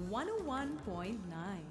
101.9.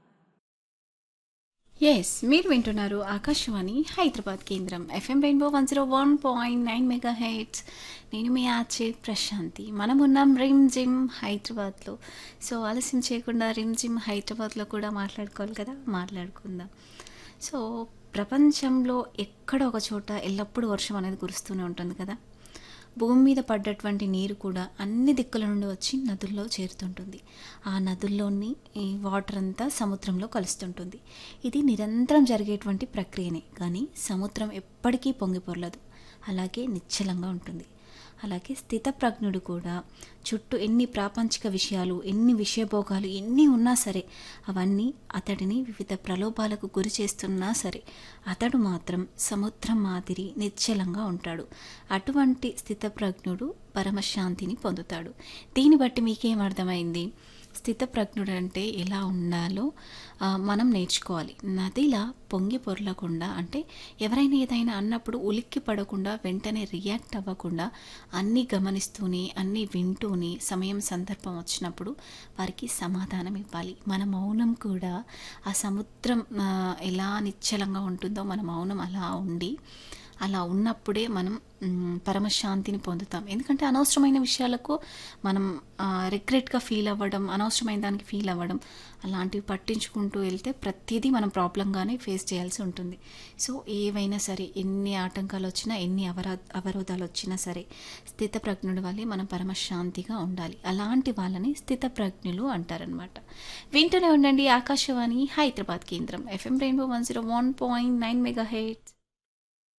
Yes మీరు వింటున్నారు ఆకాశవాణి హైదరాబాద్ కేంద్రం FM rainbow one zero one point nine mega heads నేను మీ ఆచే ప్రశాంతి మనం ఉన్నాం రిమ్ జిమ్ హైదరాబాద్లో సో ఆలస్యం చేయకుండా రిమ్ జిమ్ హైదరాబాద్లో కూడా మాట్లాడుకోవాలి కదా మాట్లాడుకుందాం సో ప్రపంచంలో ఎక్కడ ఒక చోట ఎల్లప్పుడూ వర్షం అనేది కురుస్తూనే ఉంటుంది కదా భూమి మీద పడ్డటువంటి నీరు కూడా అన్ని దిక్కుల నుండి వచ్చి నదుల్లో చేరుతుంటుంది ఆ నదుల్లోని ఈ వాటర్ అంతా సముద్రంలో కలుస్తుంటుంది ఇది నిరంతరం జరిగేటువంటి ప్రక్రియనే కానీ సముద్రం ఎప్పటికీ పొంగి పొరలదు అలాగే నిశ్చలంగా ఉంటుంది అలాగే స్థితప్రజ్ఞుడు కూడా చుట్టూ ఎన్ని ప్రాపంచిక విషయాలు ఎన్ని విషయభోగాలు ఎన్ని ఉన్నా సరే అవన్నీ అతడిని వివిధ ప్రలోభాలకు గురి చేస్తున్నా సరే అతడు మాత్రం సముద్రం మాదిరి నిశ్చలంగా ఉంటాడు అటువంటి స్థితప్రజ్ఞుడు పరమశాంతిని పొందుతాడు దీన్ని బట్టి మీకేం అర్థమైంది స్థితప్రజ్ఞుడు అంటే ఎలా ఉండాలో ఆ, మనం నేర్చుకోవాలి నదిలా పొంగి పొరలకుండా అంటే ఎవరైనా ఏదైనా అన్నప్పుడు ఉలిక్కి పడకుండా వెంటనే రియాక్ట్ అవ్వకుండా అన్నీ గమనిస్తూనే అన్నీ వింటూనే సమయం సందర్భం వచ్చినప్పుడు వారికి సమాధానం ఇవ్వాలి మన మౌనం కూడా ఆ సముద్రం ఆ, ఎలా నిశ్చలంగా ఉంటుందో మన మౌనం అలా ఉండి అలా ఉన్నప్పుడే మనం మ్, పరమశాంతిని పొందుతాం ఎందుకంటే అనవసరమైన విషయాలకు మనం రిగ్రెట్గా ఫీల్ అవ్వడం అనవసరమైన దానికి ఫీల్ అవ్వడం అలాంటివి పట్టించుకుంటూ వెళ్తే ప్రతిదీ మనం ప్రాబ్లంగానే ఫేస్ చేయాల్సి ఉంటుంది సో ఏవైనా సరే ఎన్ని ఆటంకాలు వచ్చినా ఎన్ని అవరా అవరోధాలు వచ్చినా సరే స్థితప్రజ్ఞుడి వల్లే మనం పరమశాంతిగా ఉండాలి అలాంటి వాళ్ళని స్థితప్రజ్ఞులు అంటారనమాట వింటూనే ఉండండి ఆకాశవాణి హైదరాబాద్ కేంద్రం FM rainbow one zero one point nine mega heights